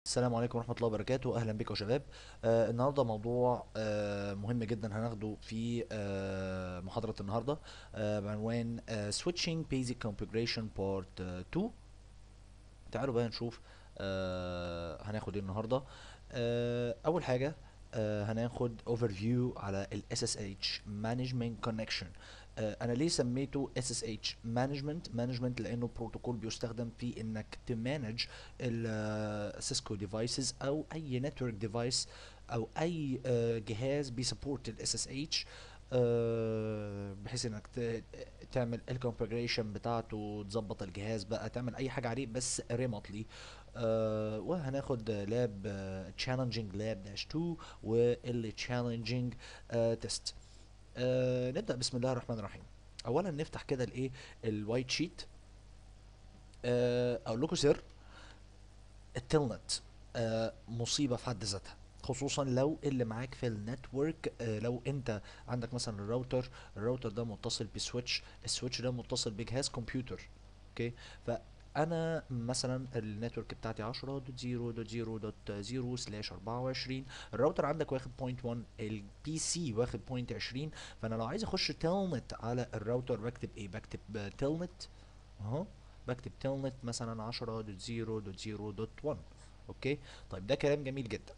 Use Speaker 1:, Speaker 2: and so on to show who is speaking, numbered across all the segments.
Speaker 1: السلام عليكم ورحمة الله وبركاته أهلا بكم يا شباب آه النهاردة موضوع آه مهم جدا هناخده في آه محاضرة النهاردة آه بعنوان آه Switching Basic Configuration Part آه 2 تعالوا بقى نشوف آه هناخد ايه النهاردة آه أول حاجة آه هناخد overview على ال SSH Management Connection آه انا ليه سميته SSH Management Management لانه بروتوكول بيستخدم في انك تمانج السيسكو ديفايسز او اي نتورك ديفايس او اي آه جهاز بيسبورت ال SSH آه بحيث انك ت- تعمل الكونفجريشن بتاعته تظبط الجهاز بقى تعمل اي حاجه عليه بس ريموتلي آه وهناخد لاب تشالنجينج لاب داش 2 واللي تشالنجينج تيست آه نبدا بسم الله الرحمن الرحيم اولا نفتح كده الايه الوايت شيت آه اقول لكم سر التلنت آه مصيبه في حد ذاتها خصوصا لو اللي معاك في النتورك آه لو انت عندك مثلا الراوتر الراوتر ده متصل بسويتش السويتش ده متصل بجهاز كمبيوتر اوكي فانا مثلا النتورك بتاعتي 10.0.0.0 سلاش 24 الراوتر عندك واخد 0.1 البي سي واخد 0.20 فانا لو عايز اخش تلنت على الراوتر بكتب ايه بكتب تلنت اهو بكتب تلنت مثلا 10.0.0.1 اوكي طيب ده كلام جميل جدا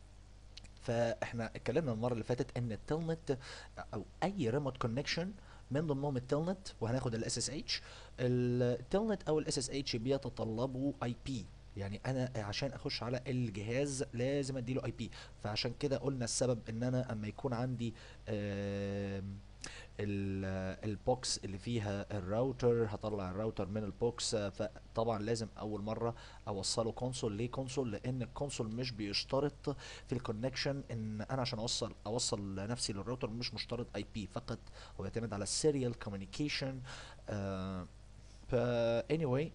Speaker 1: فاحنا اتكلمنا المره اللي فاتت ان التلنت او اي ريموت كونكشن من ضمنهم التلنت وهناخد الاس اس اتش التلنت او الاس اس اتش بيتطلبوا اي بي يعني انا عشان اخش على الجهاز لازم اديله اي بي فعشان كده قلنا السبب ان انا اما يكون عندي آم، ال- البوكس اللي فيها الراوتر هطلع الراوتر من البوكس آه، فطبعا لازم اول مره اوصله كونسول ليه كونسول لان الكونسول مش بيشترط في الكونكشن ان انا عشان اوصل اوصل نفسي للراوتر مش مشترط اي بي فقط هو بيعتمد على السيريال كوميونيكيشن فا anyway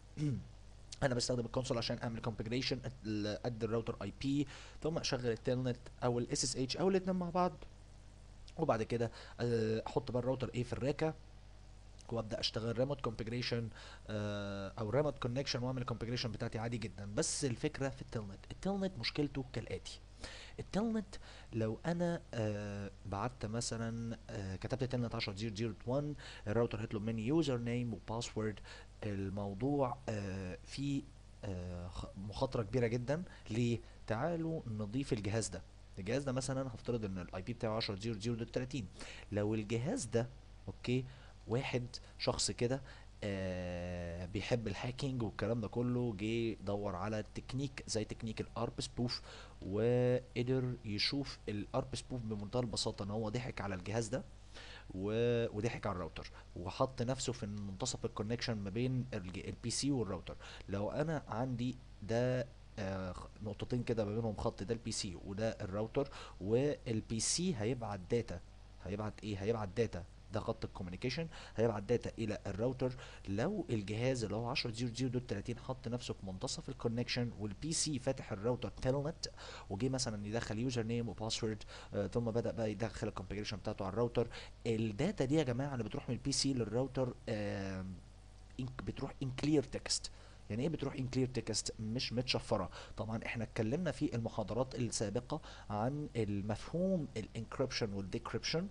Speaker 1: انا بستخدم الكونسول عشان اعمل كونفيجريشن ادي الراوتر اي بي ثم اشغل التلنت او الاس اس اتش او الاثنين مع بعض وبعد كده آه، احط بقى الراوتر ايه في الراكه وابدا اشتغل ريموت كونفيجريشن او ريموت كونكشن واعمل الكونفيجريشن بتاعتي عادي جدا بس الفكره في التلنت التلنت مشكلته كالاتي التلنت لو انا آه بعت مثلا آه كتبت تلنت 10.0.0.1 الراوتر هيطلب مني يوزر نيم وباسورد الموضوع آه فيه آه خ- مخاطره كبيره جدا ليه تعالوا نضيف الجهاز ده الجهاز ده مثلا هفترض ان الاي بي بتاعه 10.0.0.30 لو الجهاز ده اوكي واحد شخص كده آه بيحب الهاكينج والكلام ده كله جه دور على تكنيك زي تكنيك الارب سبوف وقدر يشوف الارب سبوف بمنتهى البساطه ان هو ضحك على الجهاز ده و... وضحك على الراوتر وحط نفسه في منتصف الكونكشن ما بين الج- البي سي والراوتر لو انا عندي ده آه، خ- نقطتين كده ما بينهم خط ده البي سي وده الراوتر والبي سي هيبعت داتا هيبعت ايه هيبعت داتا ده خط الكوميونيكيشن هيبعت داتا الى الراوتر لو الجهاز اللي هو 10.0.0.30 حط نفسه في منتصف الكونكشن والبي سي فاتح الراوتر تيلنت وجه مثلا يدخل يوزر نيم وباسورد آه ثم بدا بقى يدخل الكونفيجريشن بتاعته على الراوتر الداتا دي يا جماعه اللي بتروح من البي سي للراوتر آه بتروح ان كلير تكست يعني ايه بتروح ان كلير تكست مش متشفره طبعا احنا اتكلمنا في المحاضرات السابقه عن المفهوم الانكريبشن والديكريبشن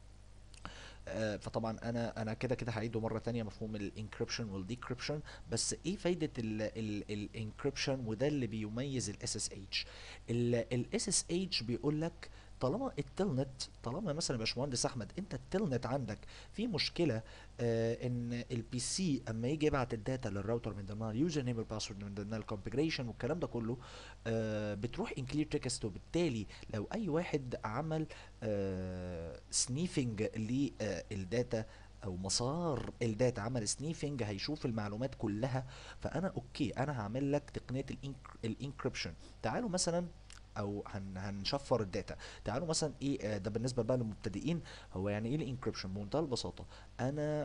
Speaker 1: آه، فطبعا انا انا كده كده هعيده مره تانية مفهوم الانكريبشن والديكريبشن بس ايه فايده الانكريبشن وده اللي بيميز الاس اس اتش الاس اس اتش بيقول لك طالما التلنت طالما مثلا يا باشمهندس احمد انت التلنت عندك في مشكله آه ان البي سي اما يجي يبعت الداتا للراوتر من ضمنها اليوزر نيم والباسورد من ضمنها الكونفيجريشن والكلام ده كله آه بتروح ان كلير تكست وبالتالي لو اي واحد عمل سنيفنج للداتا او مسار الداتا عمل سنيفنج هيشوف المعلومات كلها فانا اوكي انا هعمل لك تقنيه الانكريبشن تعالوا مثلا او هن هنشفر الداتا تعالوا مثلا ايه آه، ده بالنسبه بقى للمبتدئين هو يعني ايه الانكريبشن بمنتهى البساطه انا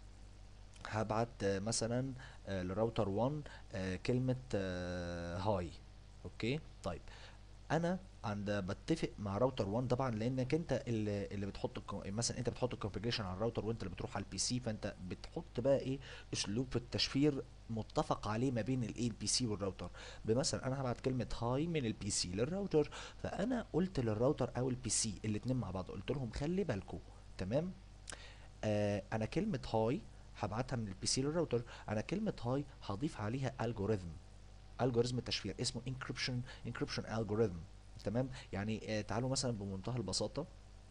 Speaker 1: هبعت آه، مثلا آه، لراوتر 1 آه، كلمه آه، هاي اوكي طيب انا عند بتفق مع راوتر 1 طبعا لانك انت اللي, اللي بتحط الكو- مثلا انت بتحط الكونفيجريشن على الراوتر وانت اللي بتروح على البي سي فانت بتحط بقى ايه اسلوب في التشفير متفق عليه ما بين الايه البي سي والراوتر بمثلا انا هبعت كلمه هاي من البي سي للراوتر فانا قلت للراوتر او البي سي الاتنين مع بعض قلت لهم خلي بالكم تمام آه انا كلمه هاي هبعتها من البي سي للراوتر انا كلمه هاي هضيف عليها الجوريثم الجوريزم التشفير اسمه انكريبشن انكريبشن الجوريثم تمام يعني آه تعالوا مثلا بمنتهى البساطه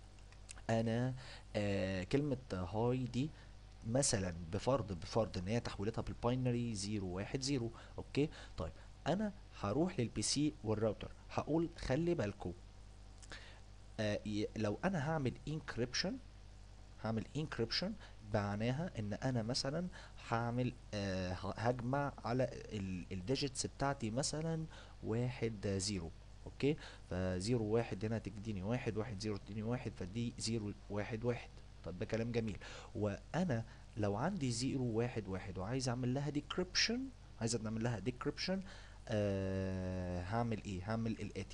Speaker 1: انا آه كلمه هاي دي مثلا بفرض بفرض ان هي تحويلتها بالباينري 0 1 0 اوكي طيب انا هروح للبي سي والراوتر هقول خلي بالكم آه ي- لو انا هعمل انكريبشن هعمل انكريبشن معناها ان انا مثلا هعمل آه ه- هجمع على الديجيتس بتاعتي مثلا واحد آه، زيرو اوكي فزيرو واحد هنا تديني واحد واحد زيرو تديني واحد فدي زيرو واحد واحد طب ده كلام جميل وانا لو عندي زيرو واحد واحد وعايز اعمل لها ديكريبشن عايز اعمل لها ديكريبشن آه هعمل ايه هعمل الاتي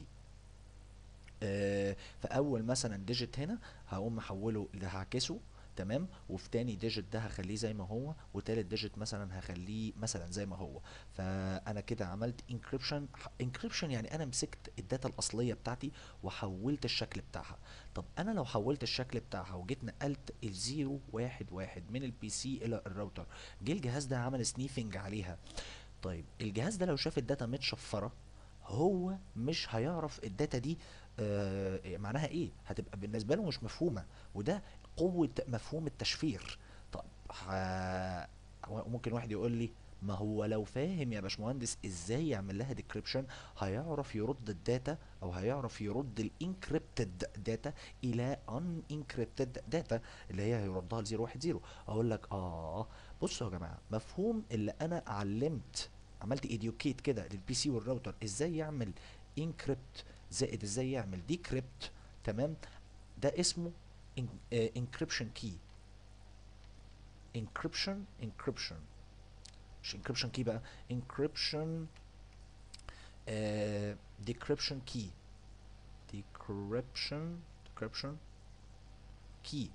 Speaker 1: آه، فاول مثلا ديجيت هنا هقوم محوله اللي هعكسه تمام وفي تاني ديجيت ده هخليه زي ما هو وتالت ديجيت مثلا هخليه مثلا زي ما هو فانا كده عملت انكريبشن انكريبشن يعني انا مسكت الداتا الاصليه بتاعتي وحولت الشكل بتاعها طب انا لو حولت الشكل بتاعها وجيت نقلت الزيرو واحد واحد من البي سي الى الراوتر جه الجهاز ده عمل سنيفنج عليها طيب الجهاز ده لو شاف الداتا متشفره هو مش هيعرف الداتا دي آه معناها ايه هتبقى بالنسبه له مش مفهومه وده قوه مفهوم التشفير طب ه... ممكن واحد يقول لي ما هو لو فاهم يا باشمهندس ازاي يعمل لها ديكريبشن هيعرف يرد الداتا او هيعرف يرد الانكريبتد داتا الى ان انكريبتد داتا اللي هي هيردها ل 010 اقول لك اه بصوا يا جماعه مفهوم اللي انا علمت عملت ايديوكيت كده للبي سي والراوتر ازاي يعمل انكريبت زائد ازاي يعمل ديكريبت تمام ده اسمه انكريبشن كي انكريبشن انكريبشن مش انكريبشن كي بقى انكريبشن ديكريبشن كي ديكريبشن ديكريبشن كي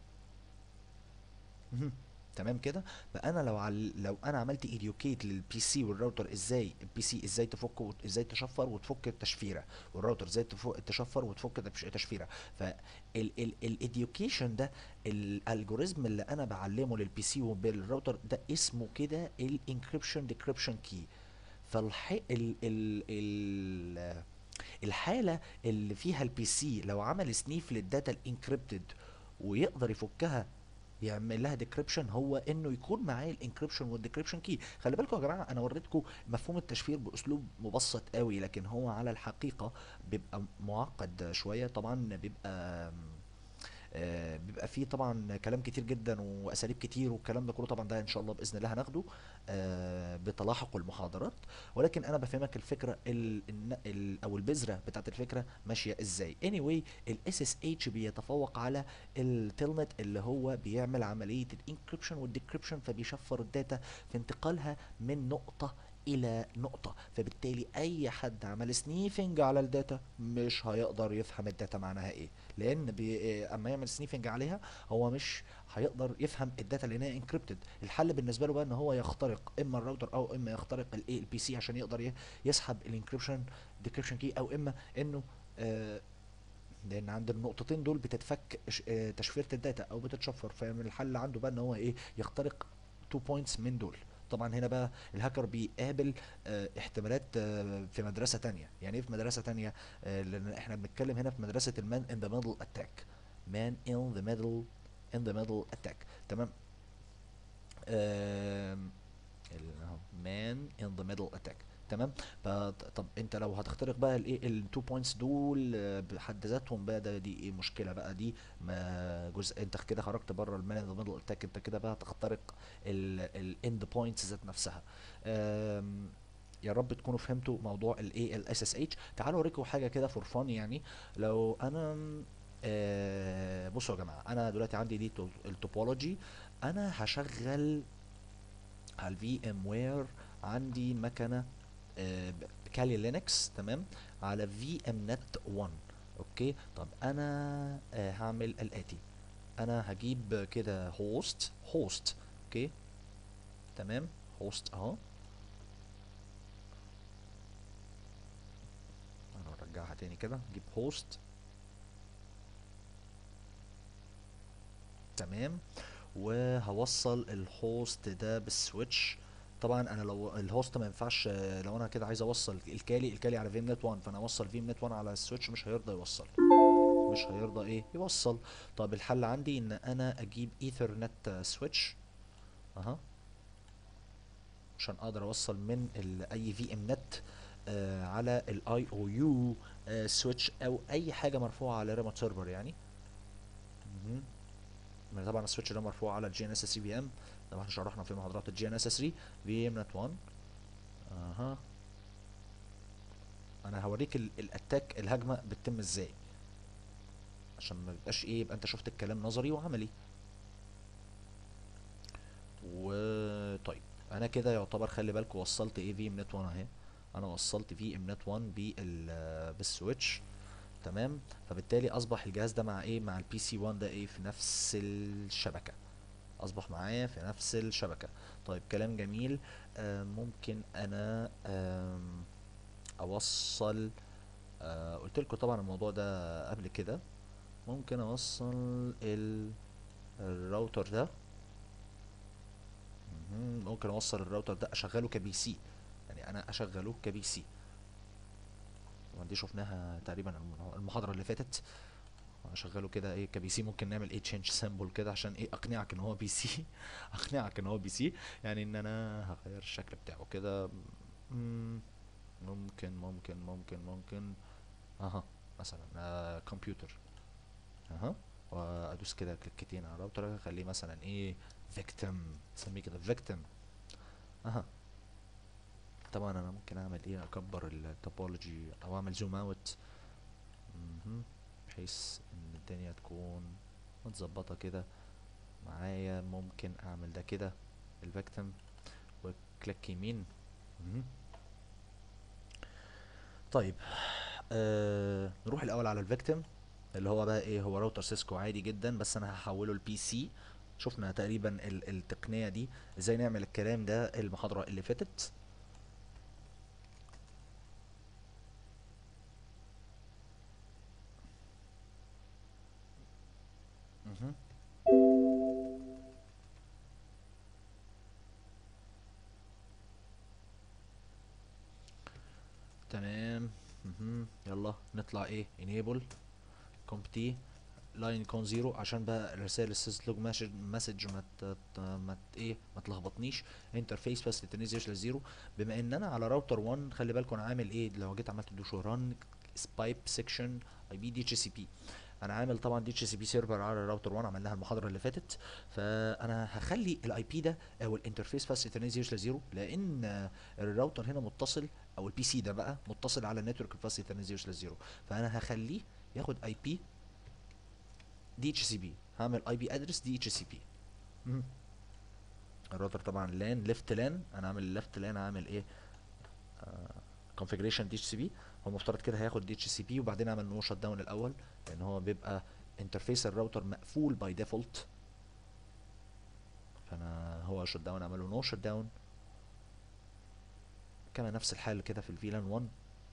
Speaker 1: تمام كده فانا لو عل... لو انا عملت ايديوكيت للبي سي والراوتر ازاي البي سي ازاي تفك وت... ازاي تشفر وتفك التشفيره والراوتر ازاي تف... تشفر وتفك التش- التشفيره فالايديوكيشن ده الالجوريزم اللي انا بعلمه للبي سي وبالراوتر ده اسمه كده الانكريبشن ديكريبشن كي فالح ال... ال... ال... الحاله اللي فيها البي سي لو عمل سنيف للداتا الانكريبتد ويقدر يفكها يعمل لها ديكريبشن هو انه يكون معاه الانكريبشن والديكريبشن كي خلي بالكم يا جماعه انا وريتكم مفهوم التشفير باسلوب مبسط قوي لكن هو على الحقيقه بيبقى معقد شويه طبعا بيبقى آه، بيبقى فيه طبعا كلام كتير جدا واساليب كتير والكلام ده كله طبعا ده ان شاء الله باذن الله هناخده آه، بتلاحق المحاضرات ولكن انا بفهمك الفكره ال ال ال او البذره بتاعت الفكره ماشيه ازاي anyway الاس اس اتش بيتفوق على التلنت اللي هو بيعمل عمليه الانكريبشن والديكريبشن فبيشفر الداتا في انتقالها من نقطه الى نقطه فبالتالي اي حد عمل سنيفنج على الداتا مش هيقدر يفهم الداتا معناها ايه لان بي... إيه، اما يعمل سنيفنج عليها هو مش هيقدر يفهم الداتا لانها انكريبتد الحل بالنسبه له بقى ان هو يخترق اما الراوتر او اما يخترق الايه البي سي عشان يقدر ي- يسحب الانكريبشن ديكريبشن كي او اما انه آه لان عند النقطتين دول بتتفك ش- آه، تشفيره الداتا او بتتشفر فمن الحل عنده بقى ان هو ايه يخترق تو بوينتس من دول طبعا هنا بقى الهاكر بيقابل آه، احتمالات آه، في مدرسه تانية يعني ايه في مدرسه تانية آه، لان احنا بنتكلم هنا في مدرسه المان ان ذا ميدل اتاك مان ان ذا ميدل ان ذا ميدل اتاك تمام مان ان ذا ميدل اتاك تمام فط- طب انت لو هتخترق بقى الايه التو بوينتس دول آه، بحد ذاتهم بقى ده دي ايه مشكله بقى دي ما جزء انت كده خرجت بره المان ان ذا ميدل اتاك انت كده بقى هتخترق الاند بوينتس ذات نفسها آم، يا رب تكونوا فهمتوا موضوع الايه الاس اس اتش تعالوا اوريكم حاجه كده فور فان يعني لو انا آه بصوا يا جماعه انا دلوقتي عندي دي تو- التوبولوجي انا هشغل على الفي ام وير عندي مكنه آه ب- كالي لينكس تمام على في ام نت 1 اوكي طب انا آه هعمل الاتي انا هجيب كده هوست هوست اوكي تمام هوست اهو انا ارجعها تاني كده نجيب هوست تمام وهوصل الهوست ده بالسويتش طبعا انا لو الهوست ما ينفعش آه، لو انا كده عايز اوصل الكالي الكالي على فيم نت 1 فانا اوصل فيم نت 1 على السويتش مش هيرضى يوصل مش هيرضى ايه يوصل طب الحل عندي ان انا اجيب ايثرنت سويتش اها عشان اقدر اوصل من ال- اي في ام نت آه على الاي او يو سويتش او اي حاجه مرفوعه على ريموت سيرفر يعني مهم. ما طبعا السويتش ده مرفوع على الجي ان اس 3 في ام طبعا احنا شرحنا في محاضرات الجي ان اس 3 في ام نت 1 اها انا هوريك ال- الاتاك الهجمه بتتم ازاي عشان ما يبقاش ايه يبقى انت شفت الكلام نظري وعملي وطيب انا كده يعتبر خلي بالكوا وصلت ايه في ام نت 1 اهي انا وصلت في ام نت 1 بال بالسويتش تمام فبالتالي اصبح الجهاز ده مع ايه مع البي سي 1 ده ايه في نفس الشبكه اصبح معايا في نفس الشبكه طيب كلام جميل آه ممكن انا آم، اوصل آه قلت لكم طبعا الموضوع ده قبل كده ممكن اوصل ال الراوتر ده مهم، ممكن اوصل الراوتر ده اشغله كبي سي يعني انا اشغله كبي سي طبعا دي شفناها تقريبا الم- المحاضرة اللي فاتت اشغله كده ايه كبي سي ممكن نعمل ايه تشينج سيمبل كده عشان ايه اقنعك ان هو بي سي اقنعك ان هو بي سي يعني ان انا هغير الشكل بتاعه كده مم، ممكن ممكن ممكن ممكن اها مثلا آه كمبيوتر اها وادوس كده كليكتين على الراوتر اخليه مثلا ايه فيكتيم سميه كده فيكتيم اها طبعا انا ممكن اعمل ايه اكبر التوبولوجي او اعمل زوم اوت بحيث ان الدنيا تكون متظبطه كده معايا ممكن اعمل ده كده الفيكتيم وكليك يمين مهم. طيب آه نروح الاول على الفيكتيم اللي هو بقى ايه هو راوتر سيسكو عادي جدا بس انا هحوله البي سي شفنا تقريبا ال- التقنيه دي ازاي نعمل الكلام ده المحاضره اللي فاتت مهم. تمام مهم. يلا نطلع ايه enable compt لاين كون زيرو عشان بقى رسائل السيسلوج مسج ما ت- ت- ما ت- ايه ما تلخبطنيش انترفيس بس تنزلش للزيرو بما ان انا على راوتر 1 خلي بالكم انا عامل ايه لو جيت عملت دوشو ران سبايب سيكشن اي بي دي اتش سي بي انا عامل طبعا دي اتش سي بي سيرفر على الراوتر 1 عملناها المحاضره اللي فاتت فانا هخلي الاي بي ده او الانترفيس بس تنزلش لزيرو لان آه، الراوتر هنا متصل او البي سي ده بقى متصل على النتورك بس تنزلش لزيرو فانا هخليه ياخد اي بي دي اتش سي بي هعمل اي بي ادرس دي اتش سي بي الراوتر طبعا لان ليفت لان انا عامل ليفت لان عامل ايه كونفيجريشن دي اتش سي بي هو المفترض كده هياخد دي اتش سي بي وبعدين اعمل نو شت داون الاول لان هو بيبقى انترفيس الراوتر مقفول باي ديفولت فانا هو شت داون اعمل له نو شت داون كما نفس الحال كده في الفيلان 1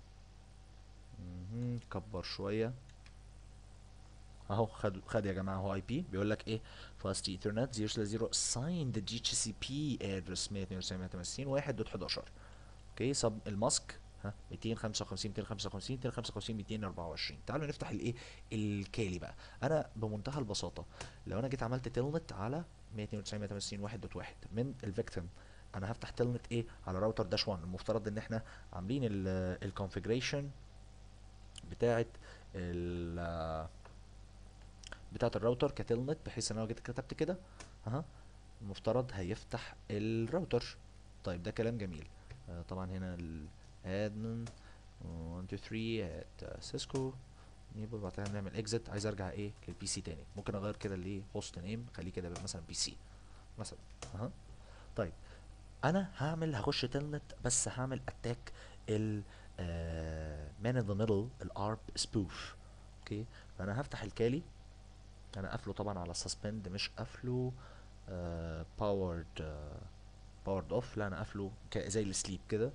Speaker 1: مهم، كبر شويه اهو خد خد يا جماعه هو اي بي بيقول لك ايه فاست ايثرنت 0 0 سايند دي اتش سي بي ادرس 192 1 دوت 11 اوكي سب الماسك ها 255 255 255 224 تعالوا نفتح الايه الكالي بقى انا بمنتهى البساطه لو انا جيت عملت تلنت على 192 168 1 دوت 1 من الفيكتيم انا هفتح تلنت ايه على راوتر داش 1 المفترض ان احنا عاملين الكونفيجريشن بتاعه ال بتاعه الراوتر كتلنت بحيث ان انا لو جيت كتبت كده اها المفترض هيفتح الراوتر طيب ده كلام جميل آه طبعا هنا الادمن 1 2 3 at سيسكو نيبل بعد كده نعمل اكزit عايز ارجع ايه للبي سي تاني ممكن اغير كده ليه هوست نيم خليه كده مثلا بي سي مثلا اها طيب انا هعمل هخش تلنت بس هعمل اتاك ال مان ان ذا ميدل الارب سبوف اوكي فانا هفتح الكالي انا قافله طبعا على سسبند مش قافله باورد باورد اوف لا انا قافله ك- زي السليب كده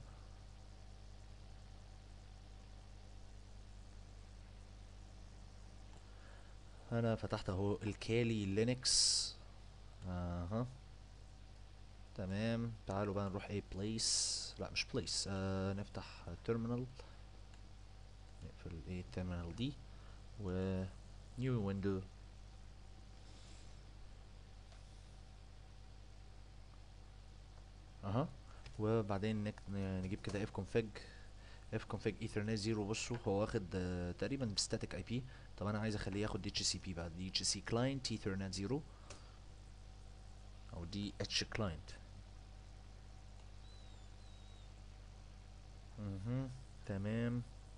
Speaker 1: انا فتحت اهو الكالي لينكس اها تمام تعالوا بقى نروح ايه بليس لا مش بليس آه نفتح تيرمينال نقفل ايه التيرمينال دي و نيو ويندو اها وبعدين نك... نجيب كده اف config اف config ايثرنت 0 بصوا هو واخد آه، تقريبا ستاتيك اي بي طب انا عايز اخليه ياخد دي اتش سي بي بقى دي اتش سي كلاينت ايثرنت 0 او دي اتش كلاينت اها تمام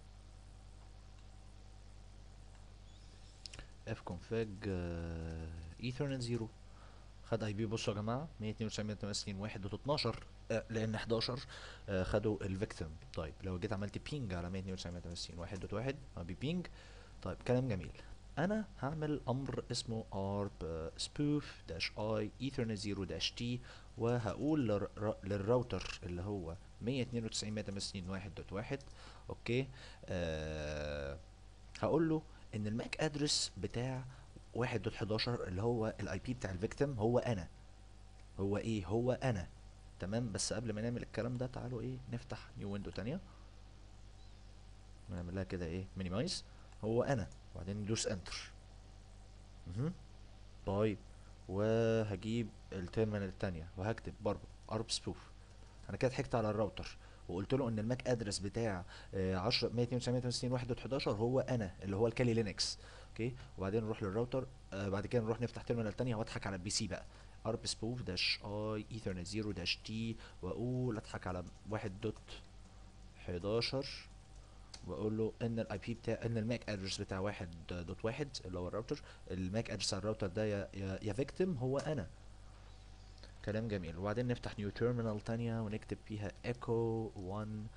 Speaker 1: اف config ايثرنت 0 خد اي بي بصوا يا جماعه 192 1 دوت 12 آه لان 11 آه خدوا الفيكتيم طيب لو جيت عملت بينج على 192 1 دوت 1 بي بينج طيب كلام جميل انا هعمل امر اسمه arb spoof dash i ethernet 0 dash t وهقول للر- للراوتر اللي هو 192 192 1 دوت 1 اوكي آه هقول له ان الماك ادرس بتاع 1 دوت 11 اللي هو الاي بي بتاع الفيكتيم هو انا هو ايه هو انا تمام بس قبل ما نعمل الكلام ده تعالوا ايه نفتح نيو ويندو تانية نعمل لها كده ايه مينيمايز هو انا وبعدين ندوس انتر مهم. طيب وهجيب التيرمينال التانية وهكتب برضه ارب سبوف انا كده ضحكت على الراوتر وقلت له ان الماك ادرس بتاع آه، 10 192 1 دوت 11 هو انا اللي هو الكالي لينكس اوكي وبعدين نروح للراوتر آه بعد كده نروح نفتح تيرمينال تانية واضحك على البي سي بقى ارب سبوف داش اي ايثرنت 0 داش تي واقول اضحك على 1 دوت 11 واقول له ان الاي بي بتاع ان الماك ادرس بتاع 1 دوت 1 اللي هو الراوتر الماك ادرس على الراوتر ده يا يا, يا فيكتيم هو انا كلام جميل وبعدين نفتح نيو تيرمينال تانية ونكتب فيها echo 1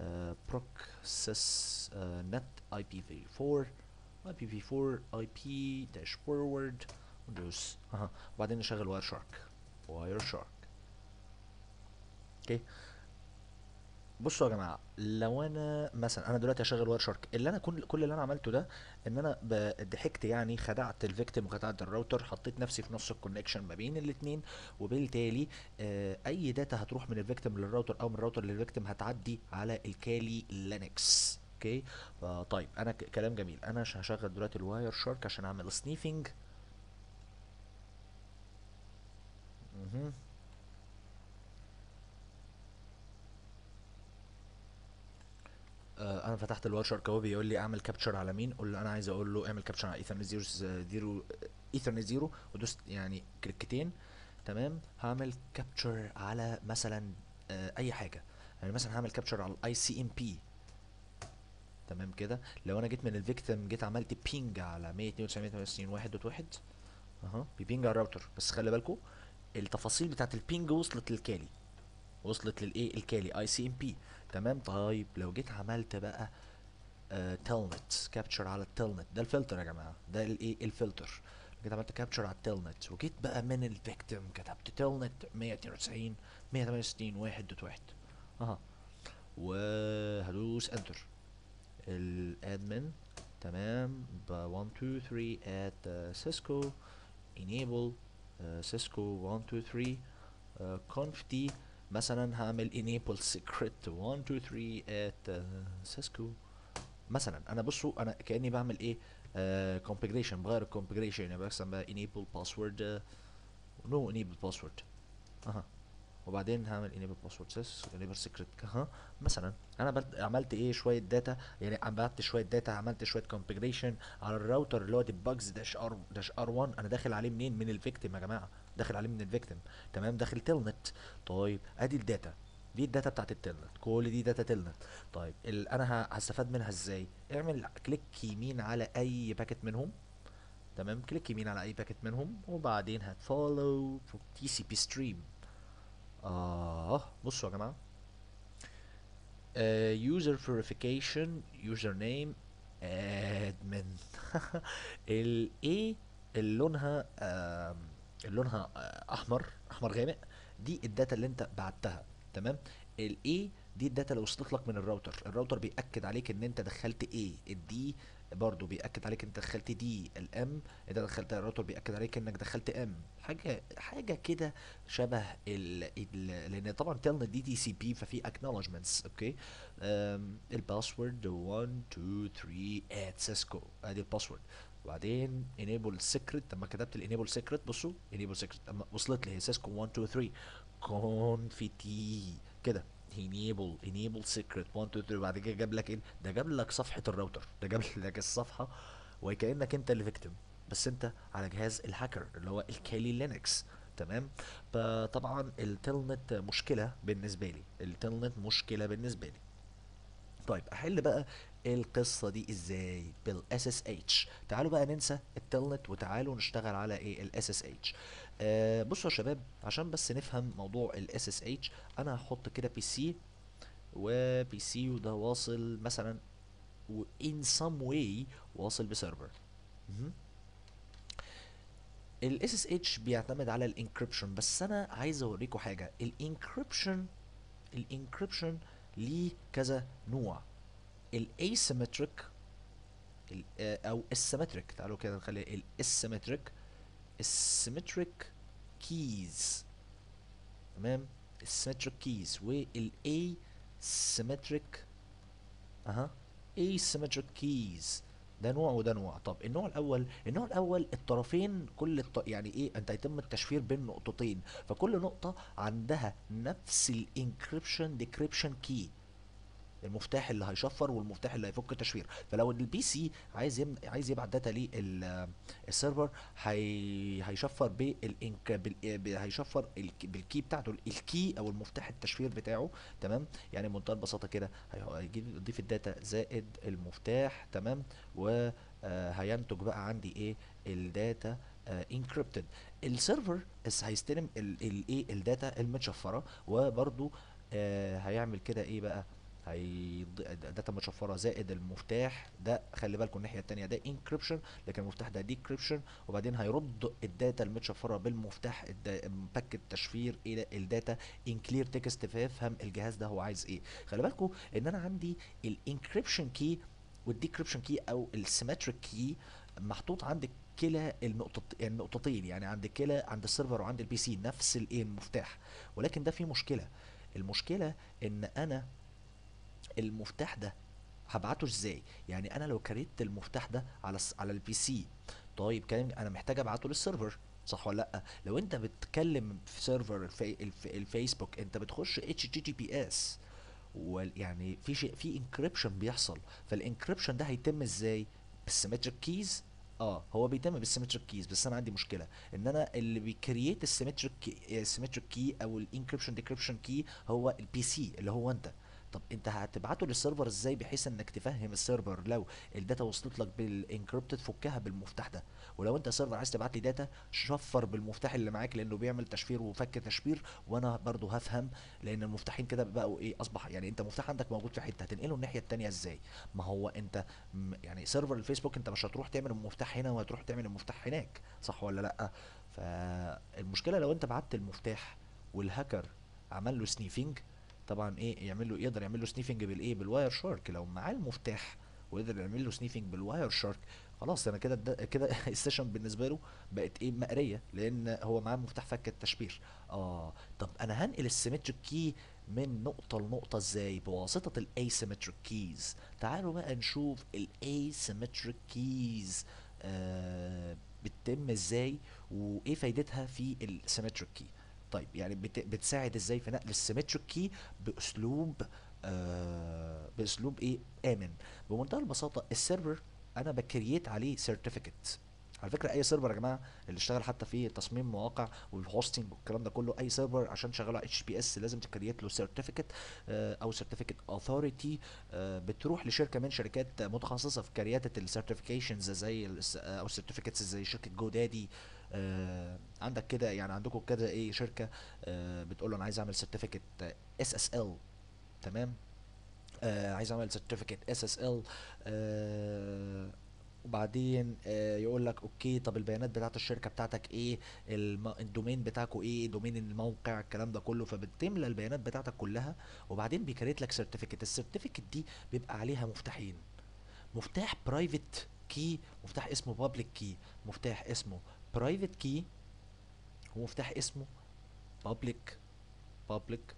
Speaker 1: process net IPv4 IPv4 IP dash forward وندوس اها وبعدين نشغل واير شارك واير شارك اوكي بصوا يا جماعه لو انا مثلا انا دلوقتي هشغل واير شارك اللي انا كل كل اللي انا عملته ده ان انا ب- ضحكت يعني خدعت الفيكتيم وخدعت الراوتر حطيت نفسي في نص الكونكشن ما بين الاثنين وبالتالي آه، اي داتا هتروح من الفيكتيم للراوتر او من الراوتر للفيكتيم هتعدي على الكالي لينكس اوكي طيب انا ك- كلام جميل انا ش- هشغل دلوقتي الواير شارك عشان اعمل سنيفنج مهم. آه، انا فتحت الواير شارك اهو بيقول لي اعمل كابتشر على مين قول له انا عايز اقول له اعمل كابتشر على ايثرنت 0 0 ايثرنت 0 ودوست يعني كليكتين تمام هعمل كابتشر على مثلا آه، اي حاجه يعني مثلا هعمل كابتشر على الاي سي ام بي تمام كده لو انا جيت من الفيكتيم جيت عملت بينج على 192 1 دوت 1 اها بيبينج على الراوتر بس خلي بالكم التفاصيل بتاعت البينج وصلت للكالي وصلت للايه الكالي اي سي ام بي تمام طيب لو جيت عملت بقى تيلنت كابتشر على التيلنت ده الفلتر يا جماعه ده الايه الفلتر جيت عملت كابتشر على التيلنت وجيت بقى من الفيكتيم كتبت تيلنت 192 168 1 دوت 1 اها وهدوس انتر الادمن تمام ب 1 2 3 at uh, cisco enable uh, cisco 1 2 3 uh, conf d مثلا هعمل enable secret 1 2 3 at uh, cisco مثلا انا بصوا انا كاني بعمل ايه uh, configuration بغير الكونفيجريشن يعني مثلا بقى enable password uh, no enable password اها وبعدين هعمل enable password sys enable secret ها مثلا انا بد- عملت ايه شويه داتا يعني عملت شويه داتا عملت شويه configuration على الراوتر اللي هو debugs dash r dash r1 انا داخل عليه منين من الفيكتيم يا جماعه داخل عليه من الفيكتيم تمام داخل تيلنت طيب ادي الداتا دي الداتا بتاعت التيلنت كل دي داتا تيلنت طيب ال انا ه- هستفاد منها ازاي اعمل كليك يمين على اي باكت منهم تمام كليك يمين على اي باكت منهم وبعدين هتفولو تي سي بي ستريم اه بصوا يا جماعه يوزر فيريفيكيشن يوزر نيم ادمن الاي اللي لونها آم، اللي لونها آه، احمر احمر غامق دي الداتا اللي انت بعتها تمام الاي دي الداتا اللي وصلت لك من الراوتر الراوتر بيأكد عليك ان انت دخلت ايه الدي برضه بيأكد عليك انت دخلت دي الام انت دخلت الراوتر بيأكد عليك انك دخلت ام حاجه حاجه كده شبه ال ال لان طبعا تلنا دي تي سي بي ففي acknowledgements اوكي أم، الباسورد 1 2 3 ات سيسكو ادي الباسورد وبعدين enable secret لما كتبت الانيبل secret بصوا enable secret لما وصلت لي هي سيسكو 1 2 3 كونفيتي كده enable enable secret 1 2 3 بعد كده جاب لك ايه ده جاب لك صفحه الراوتر ده جاب لك الصفحه وكانك انت اللي فيكتيم بس انت على جهاز الهاكر اللي هو الكالي لينكس تمام فطبعا التلنت مشكله بالنسبه لي التلنت مشكله بالنسبه لي طيب احل بقى القصه دي ازاي بالاس اس اتش تعالوا بقى ننسى التلنت وتعالوا نشتغل على ايه الاس اس اتش بصوا يا شباب عشان بس نفهم موضوع الاس اس اتش انا هحط كده بي سي وبي سي وده واصل مثلا و in some way واصل بسيرفر مهم. ال SSH بيعتمد على الانكريبشن بس انا عايز اوريكم حاجه الانكريبشن الانكريبشن ليه كذا نوع الاسيمتريك او السيمتريك تعالوا كده نخلي الاسيمتريك السيمتريك كيز تمام السيمتريك كيز والاي سيمتريك اها asymmetric keys ده نوع وده نوع طب النوع الاول النوع الاول الطرفين كل الط... يعني ايه انت هيتم التشفير بين نقطتين فكل نقطه عندها نفس الانكريبشن ديكريبشن كي المفتاح اللي هيشفر والمفتاح اللي هيفك التشفير فلو البي سي عايز يم... عايز يبعت داتا للسيرفر هي... هيشفر بالانك بال... ب- هيشفر الك... بالكي بتاعته الكي او المفتاح التشفير بتاعه تمام يعني بمنتهى البساطه كده هي- هيجيب يضيف الداتا زائد المفتاح تمام وهينتج بقى عندي ايه الداتا انكريبتد السيرفر اس- هيستلم الايه الداتا المتشفره وبرده هيعمل كده ايه بقى هي داتا متشفره زائد المفتاح ده خلي بالكم الناحيه التانية ده انكريبشن لكن المفتاح ده ديكريبشن وبعدين هيرد الداتا المتشفره بالمفتاح الدا- باك التشفير الى الداتا ان كلير تكست فيفهم الجهاز ده هو عايز ايه خلي بالكم ان انا عندي الانكريبشن كي والديكريبشن كي او السيمتريك كي محطوط عند كلا النقطة النقطتين يعني عند كلا عند السيرفر وعند البي سي نفس الايه المفتاح ولكن ده فيه مشكلة المشكلة ان انا المفتاح ده هبعته ازاي يعني انا لو كريت المفتاح ده على الس- على البي سي طيب كلام انا محتاج ابعته للسيرفر صح ولا لا لو انت بتتكلم في سيرفر الفي الف الفيسبوك انت بتخش اتش تي تي بي اس ويعني في شيء في انكريبشن بيحصل فالانكريبشن ده هيتم ازاي بالسيمتريك كيز اه هو بيتم بالسيمتريك كيز بس انا عندي مشكله ان انا اللي بيكرييت السيمتريك السيمتريك كي او الانكريبشن ديكريبشن كي هو البي سي اللي هو انت طب انت هتبعته للسيرفر ازاي بحيث انك تفهم السيرفر لو الداتا وصلت لك بالانكريبت تفكها بالمفتاح ده ولو انت سيرفر عايز تبعت لي داتا شفر بالمفتاح اللي معاك لانه بيعمل تشفير وفك تشفير وانا برضو هفهم لان المفتاحين كده بقوا ايه اصبح يعني انت مفتاح عندك موجود في حته هتنقله الناحيه التانية ازاي ما هو انت م- يعني سيرفر الفيسبوك انت مش هتروح تعمل المفتاح هنا وهتروح تعمل المفتاح هناك صح ولا لا فالمشكله لو انت بعت المفتاح والهاكر عمل له سنيفنج طبعا ايه يعمل له يقدر يعمل له سنيفنج بالايه بالواير شارك لو معاه المفتاح ويقدر يعمل له سنيفنج بالواير شارك خلاص انا كده الد- كده السيشن بالنسبه له بقت ايه مقريه لان هو معاه مفتاح فك التشفير اه طب انا هنقل السيمتريك كي من نقطة لنقطة ازاي بواسطة الاسيمتريك كيز تعالوا بقى نشوف الاسيمتريك كيز آه بتتم ازاي وايه فايدتها في السيمتريك كي طيب يعني بت بتساعد ازاي في نقل السيمتريك كي باسلوب آه باسلوب ايه امن بمنتهى البساطه السيرفر انا بكرييت عليه سيرتيفيكت على فكره اي سيرفر يا جماعه اللي اشتغل حتى في تصميم مواقع والهوستنج والكلام ده كله اي سيرفر عشان تشغله على اتش بي اس لازم تكريت له سيرتيفيكت او سيرتيفيكت اوثوريتي بتروح لشركه من شركات متخصصه في كرياتة السيرتيفيكيشنز زي الس- او السيرتيفيكتس زي شركه جو دادي آه عندك كده يعني عندكم كده ايه شركه آه بتقول له انا عايز اعمل سيرتيفيكت اس اس ال تمام آه عايز اعمل سيرتيفيكت اس اس ال وبعدين آه يقول لك اوكي طب البيانات بتاعت الشركه بتاعتك ايه الم... الدومين بتاعكوا ايه دومين الموقع الكلام ده كله فبتملى البيانات بتاعتك كلها وبعدين بيكريت لك سيرتيفيكت السيرتيفيكت دي بيبقى عليها مفتاحين مفتاح برايفت كي مفتاح اسمه بابليك كي مفتاح اسمه برايفت كي ومفتاح اسمه بابليك بابليك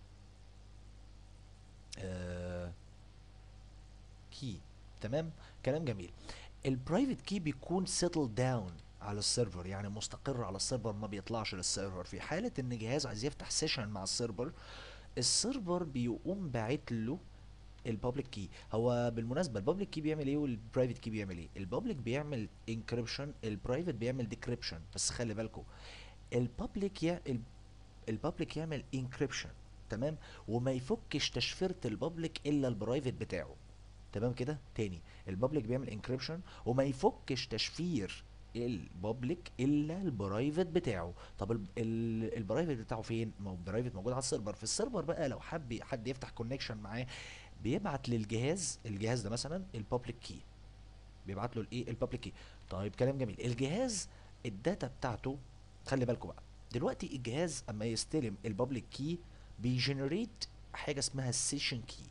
Speaker 1: كي تمام كلام جميل البرايفت كي بيكون سيتل داون على السيرفر يعني مستقر على السيرفر ما بيطلعش للسيرفر في حالة ان جهاز عايز يفتح سيشن مع السيرفر السيرفر بيقوم باعت له البابليك كي هو بالمناسبه البابليك كي بيعمل ايه والبرايفت كي بيعمل ايه البابليك بيعمل انكريبشن البرايفت بيعمل ديكريبشن بس خلي بالكم البابليك يع... البابليك يعمل انكريبشن تمام وما يفكش تشفيره البابليك الا البرايفت بتاعه تمام كده تاني البابليك بيعمل انكريبشن وما يفكش تشفير البابليك الا البرايفت بتاعه طب ال- ال- البرايفت بتاعه فين ما هو البرايفت موجود على السيرفر في السيرفر بقى لو حب حد يفتح كونكشن معاه بيبعت للجهاز الجهاز ده مثلا البابليك كي بيبعت له الايه البابليك كي طيب كلام جميل الجهاز الداتا بتاعته خلي بالكم بقى دلوقتي الجهاز اما يستلم البابليك كي بيجنريت حاجه اسمها السيشن كي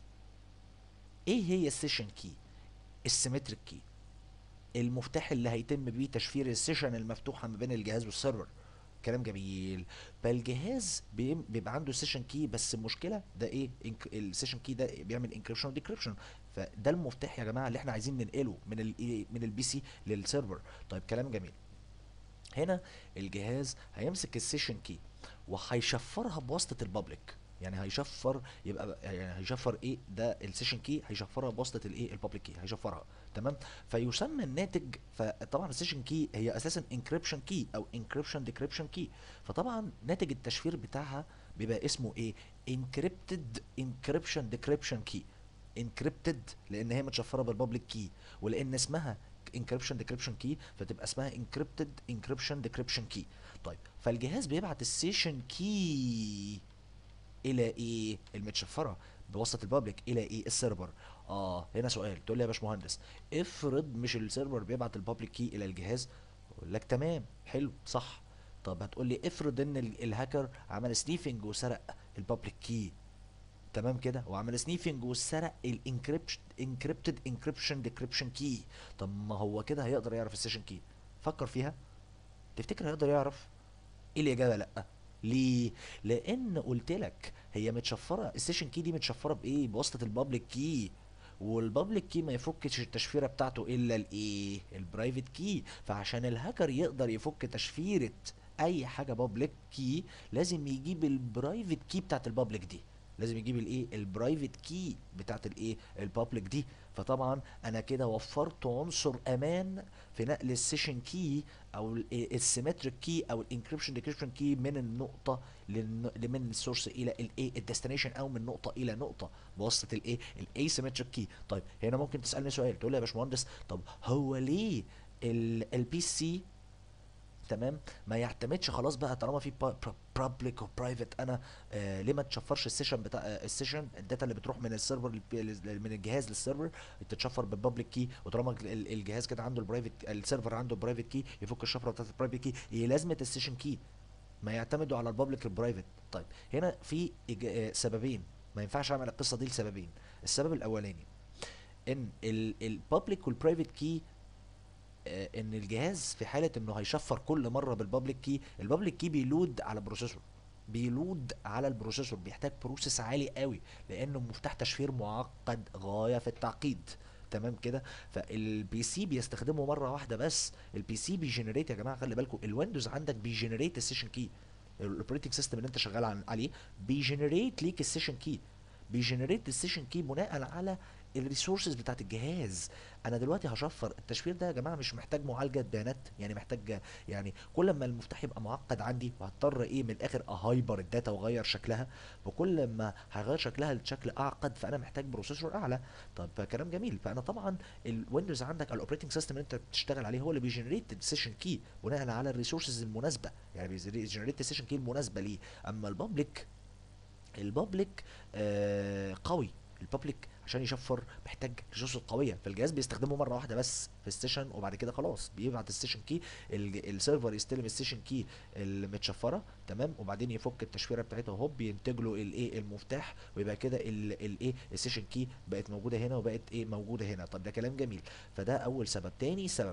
Speaker 1: ايه هي السيشن كي السيمتريك كي المفتاح اللي هيتم بيه تشفير السيشن المفتوحه ما بين الجهاز والسيرفر كلام جميل فالجهاز بيم- بيبقى عنده سيشن كي بس المشكله ده ايه السيشن كي ده بيعمل انكريبشن وديكريبشن فده المفتاح يا جماعه اللي احنا عايزين ننقله من ال من البي سي للسيرفر طيب كلام جميل هنا الجهاز هيمسك السيشن كي وهيشفرها بواسطه البابليك يعني هيشفر يبقى يعني هيشفر ايه ده السيشن كي هيشفرها بواسطه الايه البابليك كي هيشفرها تمام فيسمى الناتج فطبعا السيشن كي هي اساسا انكريبشن كي او انكريبشن ديكريبشن كي فطبعا ناتج التشفير بتاعها بيبقى اسمه ايه انكريبتد انكريبشن ديكريبشن كي انكريبتد لان هي متشفره بالبابليك كي ولان اسمها انكريبشن ديكريبشن كي فتبقى اسمها انكريبتد انكريبشن ديكريبشن كي طيب فالجهاز بيبعت السيشن كي الى ايه المتشفره بواسطه البابليك الى ايه السيرفر اه هنا سؤال تقول لي يا باشمهندس افرض مش السيرفر بيبعت البابليك كي الى الجهاز اقول لك تمام حلو صح طب هتقول لي افرض ان ال- الهاكر عمل سنيفنج وسرق البابليك كي تمام كده وعمل سنيفنج وسرق الانكريبشن انكريبتد انكريبشن ديكريبشن كي طب ما هو كده هيقدر يعرف السيشن كي فكر فيها تفتكر هيقدر يعرف ايه الاجابه لا ليه لان قلت لك هي متشفره السيشن كي دي متشفره بايه بواسطه البابليك كي والبابليك كي ما يفكش التشفيره بتاعته الا الايه البرايفت كي فعشان الهاكر يقدر يفك تشفيره اي حاجه بابليك كي لازم يجيب البرايفت كي بتاعت البابليك دي لازم يجيب الايه البرايفت كي بتاعت الايه البابليك دي فطبعا انا كده وفرت عنصر امان في نقل السيشن كي او السيمتريك كي او الانكريبشن ديكريبشن كي من النقطه للن... من السورس الى الايه الديستنيشن او من نقطه الى نقطه بواسطه الايه الايسيمتريك كي طيب هنا ممكن تسالني سؤال تقول لي يا باشمهندس طب هو ليه البي سي تمام ما يعتمدش خلاص بقى طالما في بابليك وبرايفت انا آه ليه ما تشفرش السيشن بتاع آه السيشن الداتا اللي بتروح من السيرفر للبي- من الجهاز للسيرفر تتشفر بالبابليك كي وطالما ال- الجهاز كده عنده البرايفت السيرفر عنده البرايفت كي يفك الشفره بتاعت البرايفت كي ايه لازمه السيشن كي ما يعتمدوا على البابليك البرايفت طيب هنا في إج- آه، سببين ما ينفعش اعمل القصه دي لسببين السبب الاولاني ان البابليك والبرايفت كي آه، ان الجهاز في حاله انه هيشفر كل مره بالبابليك كي البابليك كي بيلود على بروسيسور بيلود على البروسيسور بيحتاج بروسيس عالي قوي لانه مفتاح تشفير معقد غايه في التعقيد تمام كده فالبي سي بيستخدمه مره واحده بس البي سي بيجنريت يا جماعه خلي بالكم الويندوز عندك بيجنريت السيشن كي الاوبريتنج سيستم اللي انت شغال عن- عليه بيجنريت ليك السيشن كي بيجنريت السيشن كي بناء على الريسورسز بتاعت الجهاز انا دلوقتي هشفر التشفير ده يا جماعه مش محتاج معالجه بيانات يعني محتاج يعني كل ما المفتاح يبقى معقد عندي وهضطر ايه من الاخر اهايبر الداتا واغير شكلها وكل ما هغير شكلها لشكل اعقد فانا محتاج بروسيسور اعلى طب كلام جميل فانا طبعا الويندوز عندك الاوبريتنج سيستم اللي انت بتشتغل عليه هو اللي بيجنريت السيشن كي بناء على الريسورسز المناسبه يعني بيجنريت السيشن كي المناسبه ليه اما البابليك البابليك آه قوي البابليك عشان يشفر محتاج ريسورس قويه فالجهاز بيستخدمه مره واحده بس في السيشن وبعد كده خلاص بيبعت السيشن كي السيرفر يستلم السيشن كي المتشفره تمام وبعدين يفك التشفيره بتاعتها هوب ينتج له الايه المفتاح ويبقى كده الايه السيشن كي بقت موجوده هنا وبقت ايه موجوده هنا طب ده كلام جميل فده اول سبب تاني سبب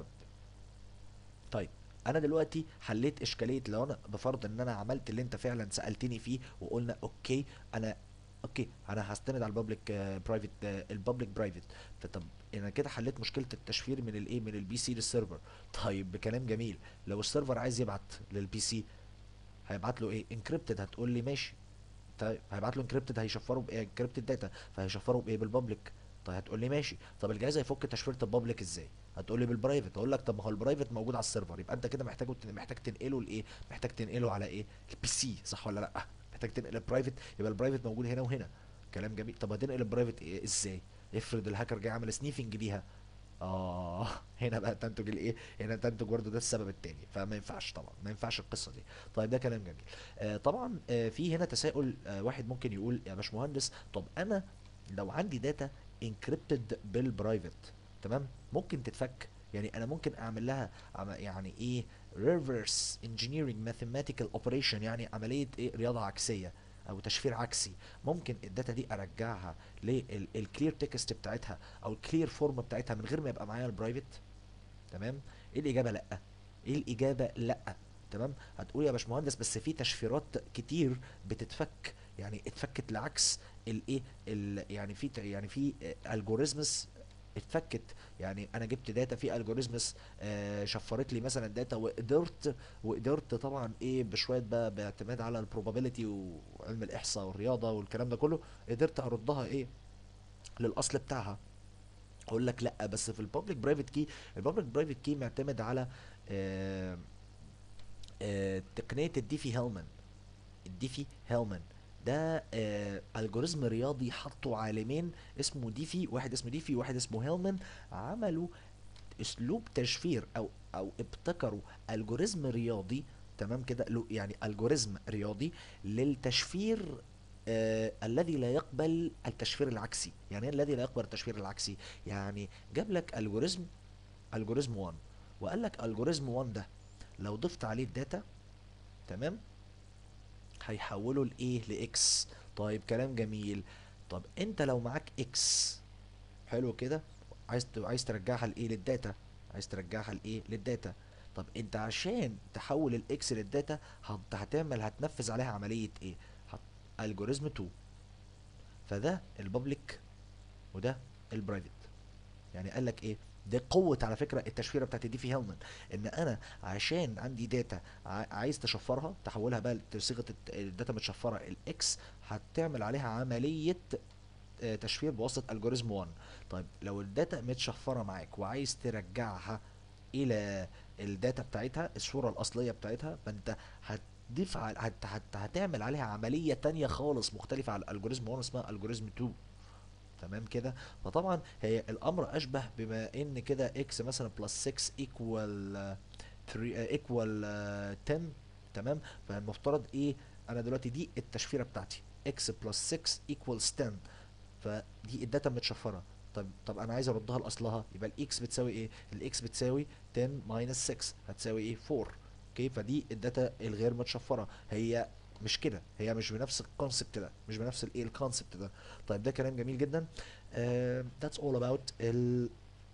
Speaker 1: طيب انا دلوقتي حليت اشكاليه لو انا بفرض ان انا عملت اللي انت فعلا سالتني فيه وقلنا اوكي انا اوكي انا هستند على البابليك برايفت البابليك برايفت فطب انا كده حليت مشكله التشفير من الايه من البي سي للسيرفر طيب بكلام جميل لو السيرفر عايز يبعت للبي سي هيبعت له ايه انكريبتد هتقول لي ماشي طيب هيبعت له انكريبتد هيشفره بايه انكريبتد داتا فهيشفره بايه بالبابليك طيب هتقول لي ماشي طب الجهاز هيفك تشفيره البابليك ازاي هتقول لي بالبرايفت اقول لك طب ما هو البرايفت موجود على السيرفر يبقى انت كده محتاج محتاج تنقله لايه محتاج تنقله على ايه البي سي صح ولا لا محتاج تنقل البرايفت يبقى البرايفت موجود هنا وهنا كلام جميل طب هتنقل البرايفت إيه ازاي افرض الهاكر جاي عمل سنيفنج ليها اه هنا بقى تنتج الايه هنا تنتج برضه ده السبب التاني فما ينفعش طبعا ما ينفعش القصه دي طيب ده كلام جميل آه طبعا آه في هنا تساؤل آه واحد ممكن يقول يا باشمهندس طب انا لو عندي داتا انكريبتد بالبرايفت تمام ممكن تتفك يعني انا ممكن اعمل لها عم- يعني ايه reverse engineering mathematical operation يعني عمليه ايه رياضه عكسيه او تشفير عكسي ممكن الداتا دي ارجعها للكلير تكست بتاعتها او الكلير فورم بتاعتها من غير ما يبقى معايا البرايفت تمام ايه الاجابه لا ايه الاجابه لا تمام هتقول يا باشمهندس بس في تشفيرات كتير بتتفك يعني اتفكت لعكس الايه ال- يعني في ت- يعني في الجوريزمز اتفكت يعني انا جبت داتا في الجوريزمز آه شفرت لي مثلا داتا وقدرت وقدرت طبعا ايه بشويه بقى باعتماد على البروبابيلتي وعلم الاحصاء والرياضه والكلام ده كله قدرت اردها ايه للاصل بتاعها اقول لك لا بس في البابليك برايفت كي البابليك برايفت كي معتمد على آه آه تقنيه الديفي هيلمان الديفي هيلمان ده آه الجوريزم رياضي حطوا عالمين اسمه ديفي واحد اسمه ديفي وواحد اسمه هيلمان عملوا اسلوب تشفير او او ابتكروا الجوريزم رياضي تمام كده له- يعني الجوريزم رياضي للتشفير آه الذي لا يقبل التشفير العكسي يعني ايه الذي لا يقبل التشفير العكسي يعني جاب لك الجوريزم الجوريزم 1 وقال لك الجوريزم 1 ده لو ضفت عليه الداتا تمام هيحوله لايه لاكس طيب كلام جميل طب انت لو معاك اكس حلو كده عايز ت- عايز ترجعها لايه للداتا عايز ترجعها لايه للداتا طب انت عشان تحول الاكس للداتا هت- هتعمل هتنفذ عليها عمليه ايه هت... الجوريزم 2 فده البابليك وده البرايفت يعني قال لك ايه دي قوة على فكرة التشفيرة بتاعت دي في هيلمان ان انا عشان عندي داتا ع- عايز تشفرها تحولها بقى لصيغة الت- الداتا متشفرة الاكس هتعمل عليها عملية آه، تشفير بواسطة الجوريزم 1 طيب لو الداتا متشفرة معاك وعايز ترجعها الى الداتا بتاعتها الصورة الاصلية بتاعتها فانت هتضيف على هت هت هتعمل عليها عملية تانية خالص مختلفة على الالجوريزم 1 اسمها الجوريزم 2 تمام كده فطبعا هي الامر اشبه بما ان كده اكس مثلا بلس 6 ايكوال 3 ايكوال 10 تمام فالمفترض ايه انا دلوقتي دي التشفيره بتاعتي اكس بلس 6 ايكوالز 10 فدي الداتا متشفره طب طب انا عايز اردها لاصلها يبقى الاكس بتساوي ايه الاكس بتساوي 10 ماينس 6 هتساوي ايه 4 اوكي فدي الداتا الغير متشفره هي مش كده هي مش بنفس الكونسبت ده مش بنفس الايه الكونسبت ده طيب ده كلام جميل جدا ذاتس اول اباوت ال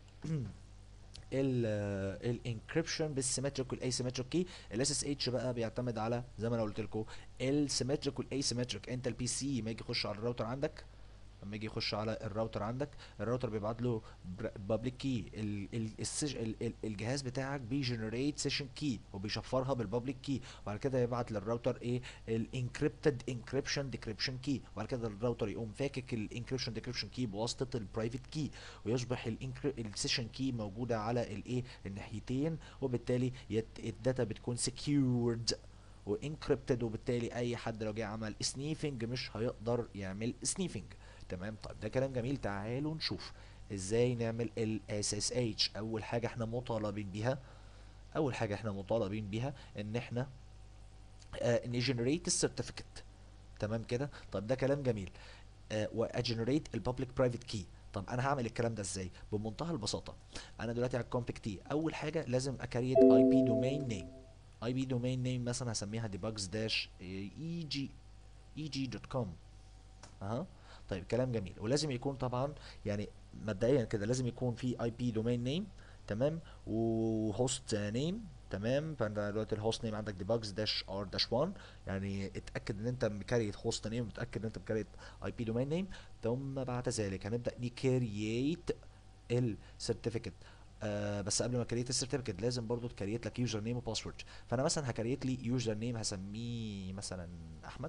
Speaker 1: ال الانكريبشن بالسيمتريك والايسيمتريك كي الاس اس اتش بقى بيعتمد على زي ما انا قلت لكم السيمتريك والايسيمتريك انت البي سي ما يجي يخش على الراوتر عندك لما يجي يخش على الراوتر عندك الراوتر بيبعت له بابليك كي الجهاز بتاعك بيجنريت سيشن كي وبيشفرها بالبابليك كي وبعد كده يبعت للراوتر ايه الانكريبتد انكريبشن ديكريبشن كي وبعد كده الراوتر يقوم فاكك الانكريبشن ديكريبشن كي بواسطه البرايفت كي ويصبح السيشن كي موجوده على الايه الناحيتين وبالتالي يت- الداتا بتكون سكيورد وانكريبتد وبالتالي اي حد لو جه عمل سنيفنج مش هيقدر يعمل سنيفنج تمام طيب ده كلام جميل تعالوا نشوف ازاي نعمل ال SSH اول حاجه احنا مطالبين بيها اول حاجه احنا مطالبين بيها ان احنا آه نجنريت السيرتيفيكت تمام كده طيب ده كلام جميل واجنريت البابليك برايفت كي طب انا هعمل الكلام ده ازاي بمنتهى البساطه انا دلوقتي على الكونفيج تي اول حاجه لازم اكريت اي بي دومين نيم اي بي دومين نيم مثلا هسميها debugs داش اي جي اي جي دوت كوم اها طيب كلام جميل ولازم يكون طبعا يعني مبدئيا كده لازم يكون في اي بي دومين نيم تمام وهوست نيم تمام فانت دلوقتي الهوست نيم عندك debugs داش ار داش 1 يعني اتاكد ان انت مكريت هوست نيم متاكد ان انت مكريت اي بي دومين نيم ثم بعد ذلك هنبدا نكرييت السيرتيفيكت آه بس قبل ما كريت السيرتيفيكت لازم برضو تكريت لك يوزر نيم وباسورد فانا مثلا هكريت لي يوزر نيم هسميه مثلا احمد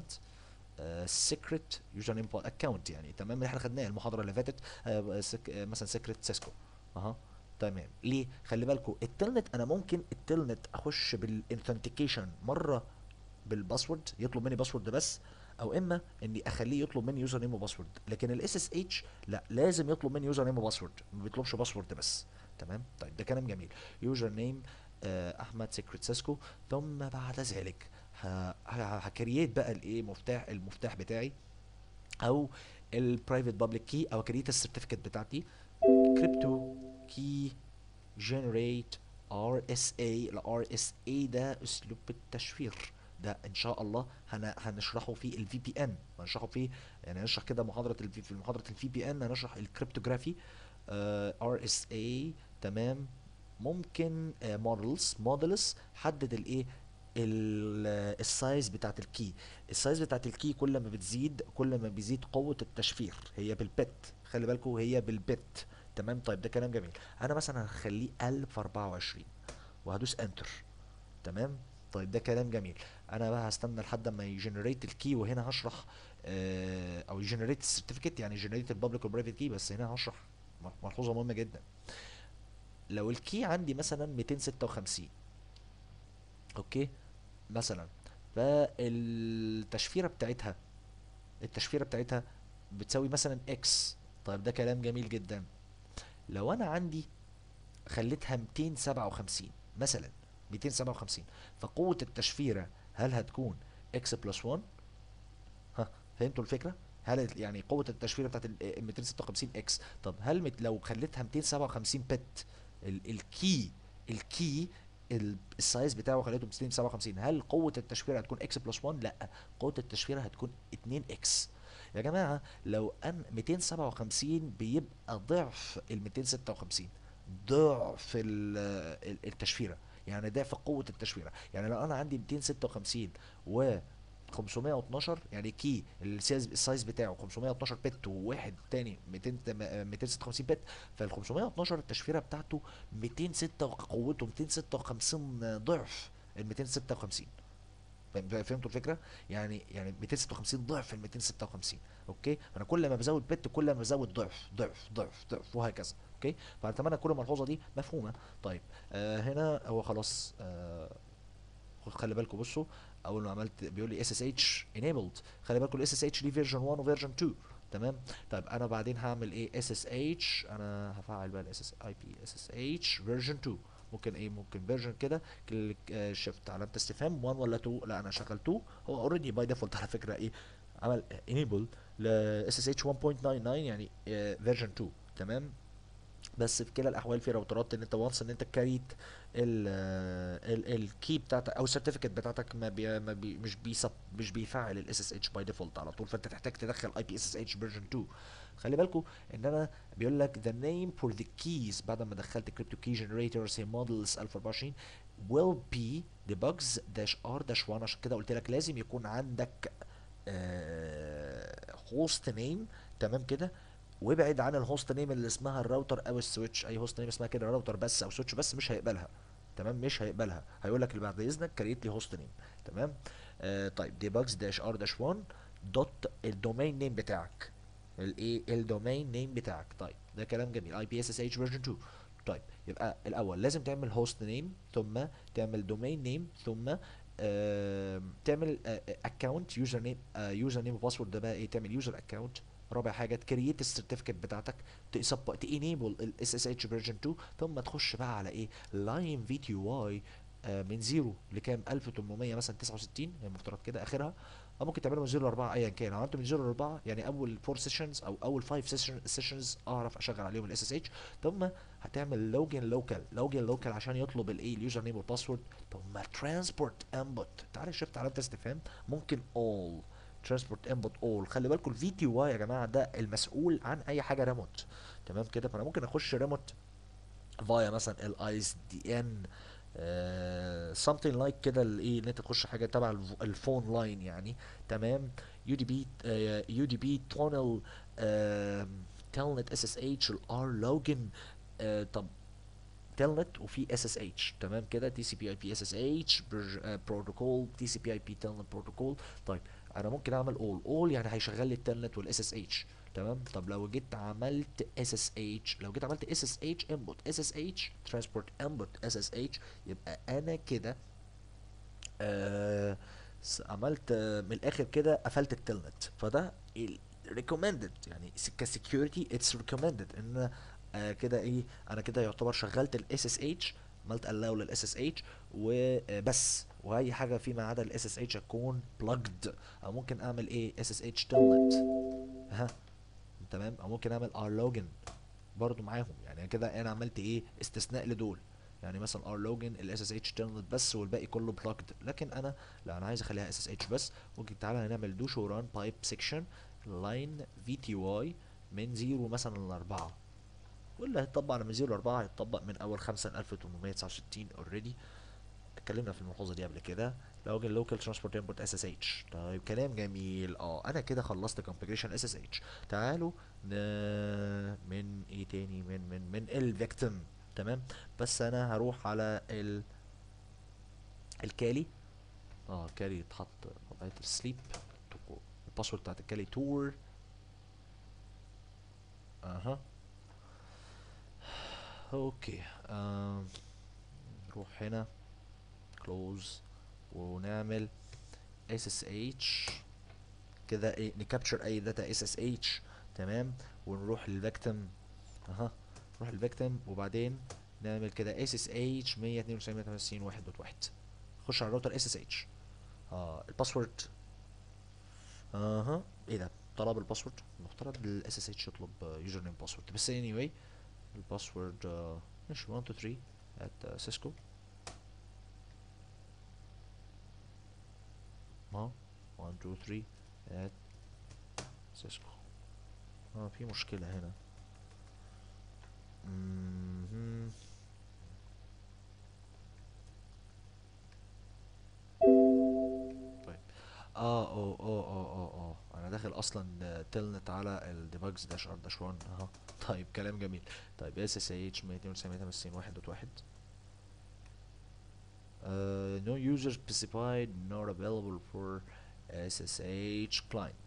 Speaker 1: سيكريت يوزر نيم اكونت يعني تمام اللي احنا خدناه المحاضره اللي فاتت آه سك آه مثلا سيكريت سيسكو اها تمام ليه خلي بالكم التلنت انا ممكن التلنت اخش بالاثنتيكيشن مره بالباسورد يطلب مني باسورد بس او اما اني اخليه يطلب مني يوزر نيم وباسورد لكن الاس اس اتش لا لازم يطلب مني يوزر نيم وباسورد ما بيطلبش باسورد بس تمام طيب ده كلام جميل يوزر نيم آه احمد سيكريت سيسكو ثم بعد ذلك هكرييت بقى الايه مفتاح المفتاح بتاعي او البرايفت بابليك كي او كريت السيرتيفيكت بتاعتي كريبتو كي جنريت ار اس اي الار اس اي ده اسلوب التشفير ده ان شاء الله هن هنشرحه في الفي بي ان هنشرحه في يعني هنشرح كده محاضره الفي في محاضره الفي بي ان هنشرح الكريبتوغرافي ار اس اي تمام ممكن مودلز مودلز حدد الايه السايز بتاعت الكي السايز بتاعت الكي كل ما بتزيد كل ما بيزيد قوه التشفير هي بالبت خلي بالكم هي بالبت تمام طيب ده كلام جميل انا مثلا هخليه 1024 وهدوس انتر تمام طيب ده كلام جميل انا بقى هستنى لحد ما يجنريت الكي وهنا هشرح آه او يجنريت السيرتيفيكت يعني يجنريت البابليك والبرايفت كي بس هنا هشرح ملحوظه مهمه جدا لو الكي عندي مثلا 256 اوكي مثلا فالتشفيره بتاعتها التشفيره بتاعتها بتساوي مثلا اكس طيب ده كلام جميل جدا لو انا عندي خليتها 257 مثلا 257 فقوة التشفيرة هل هتكون اكس بلس 1 ها فهمتوا الفكرة هل يعني قوة التشفيرة بتاعت ال 256 اكس طب هل مت لو خليتها 257 بت الكي الكي السايز بتاعه خليته 257 هل قوة التشفيرة هتكون اكس بلس 1 لا قوة التشفيرة هتكون 2 اكس يا جماعة لو ان 257 بيبقى ضعف ال 256 ضعف التشفيرة يعني ضعف قوة التشفيرة يعني لو انا عندي 256 و 512 يعني كي السايز السايز بتاعه 512 بت وواحد تاني 200 256 بت فال 512 التشفيره بتاعته 206 قوته 256 ضعف ال 256 فهمتوا الفكره؟ يعني يعني 256 ضعف ال 256 اوكي؟ فانا كل ما بزود بت كل ما بزود ضعف ضعف ضعف ضعف وهكذا اوكي؟ فاتمنى كل الملحوظه دي مفهومه طيب آه هنا هو خلاص آه خلي بالكم بصوا اول ما عملت بيقول لي اس اس اتش enabled خلي بالكم الاس اس اتش ليه فيرجن 1 وفيرجن 2 تمام طيب انا بعدين هعمل ايه اس اس اتش انا هفعل بقى الاس اس اي بي اس اس اتش فيرجن 2 ممكن ايه ممكن فيرجن كده كليك آه شيفت علامه استفهام 1 ولا 2 لا انا شغل 2 هو اوريدي باي ديفولت على فكره ايه عمل انيبل ل اس اس اتش 1.99 يعني فيرجن 2 تمام بس في كلا الاحوال في راوترات ان انت وانس ان انت كاريت الكي بتاعتك او السيرتيفيكت بتاعتك ما بي ما بي مش بيسب مش بيفعل الاس اس اتش باي ديفولت على طول فانت تحتاج تدخل اي بي اس اس اتش فيرجن 2 خلي بالكم ان انا بيقول لك the name for the keys بعد ما دخلت كريبتو كي جنريتور سي مودلز 1024 will be debugs dash r dash 1 عشان كده قلت لك لازم يكون عندك هوست نيم تمام كده وابعد عن الهوست نيم اللي اسمها الراوتر او السويتش اي هوست نيم اسمها كده راوتر بس او سويتش بس مش هيقبلها تمام مش هيقبلها هيقول لك بعد اذنك كريت لي هوست نيم تمام آه طيب ديباجز داش ار داش 1 دوت الدومين نيم بتاعك الايه الدومين نيم بتاعك طيب ده كلام جميل اي بي اس اس اتش فيرجن 2 طيب يبقى الاول لازم تعمل هوست نيم ثم تعمل دومين نيم ثم آه تعمل اكونت يوزر نيم يوزر نيم وباسورد ده بقى ايه تعمل يوزر اكونت رابع حاجه تكريت السيرتيفيكت بتاعتك تانيبل الاس اس اتش فيرجن 2 ثم تخش بقى على ايه لاين في تي واي من زيرو لكام 1800 مثلا 69 المفترض كده اخرها او ممكن تعمله من 0 ل 4 ايا كان لو عملته من 0 ل 4 يعني اول 4 سيشنز او اول 5 سيشنز اعرف اشغل عليهم الاس اس اتش ثم هتعمل لوجن لوكال لوجن لوكال عشان يطلب الايه اليوزر نيم والباسورد ثم ترانسبورت انبوت تعالى شفت علامه استفهام ممكن all ترانسبورت انبوت اول خلي بالكم الفي تي واي يا جماعه ده المسؤول عن اي حاجه ريموت تمام كده فانا ممكن اخش ريموت فايا مثلا الايس دي ان something like كده الايه ان انت تخش حاجه تبع الف- الفون لاين يعني تمام يو دي بي يو دي بي تونل تيلنت اس اس اتش الار لوجن طب تيلنت وفي اس اس اتش تمام كده تي سي بي اي بي اس اس اتش بروتوكول تي سي بي اي بي تيلنت بروتوكول طيب انا ممكن اعمل اول اول يعني هيشغل لي التيلنت والاس اس اتش تمام طب لو جيت عملت اس اس اتش لو جيت عملت اس اس اتش انبوت اس اس اتش ترانسبورت انبوت اس اس اتش يبقى انا كده آه س- عملت آه من الاخر كده قفلت التلنت فده ريكومندد يعني كسكيورتي اتس ريكومندد ان أنا، آه كده ايه انا كده يعتبر شغلت الاس اس اتش عملت الاو للاس اس اتش وبس واي حاجه فيما عدا الاس اس اتش هتكون بلجد او ممكن اعمل ايه اس اس اتش تلنت ها تمام او ممكن اعمل ار لوجن برضو معاهم يعني كده انا عملت ايه استثناء لدول يعني مثلا ار لوجن الاس اس اتش تيرنت بس والباقي كله بلوكد لكن انا لا انا عايز اخليها اس اس اتش بس ممكن تعالى نعمل دو شو ران بايب سيكشن لاين في تي واي من زيرو مثلا ل 4 واللي هيتطبق على من زيرو ل 4 هيتطبق من اول 5 ل 1869 اوريدي اتكلمنا في الملحوظه دي قبل كده لوجن لوكال ترانسبورت انبوت اس اس اتش طيب كلام جميل اه انا كده خلصت كونفيجريشن اس اس اتش تعالوا ن... من ايه تاني من من من الفيكتيم تمام بس انا هروح على ال الكالي اه الكالي يتحط وضعية السليب الباسورد بتاعت الكالي تور اها اوكي آم. نروح هنا كلوز ونعمل اس اس اتش كده ايه نكابتشر اي داتا اس اس اتش تمام ونروح للفيكتيم اها نروح للفيكتيم وبعدين نعمل كده اس اس اتش 192 1 دوت واحد خش على الراوتر اس اس اتش اه الباسورد اها ايه ده طلب الباسورد المفترض الاس اس اتش يطلب يوزر نيم باسورد بس anyway الباسورد آه، ماشي 1 2 3 at سيسكو اه 1 2 3 at سيسكو اه في مشكلة هنا مهم. طيب اه اه اه اه اه اه انا داخل اصلا تلنت على الديباجز داش ار داش 1 اها طيب كلام جميل طيب اس اس اتش 292 1 دوت واحد Uh, no user specified not available for SSH client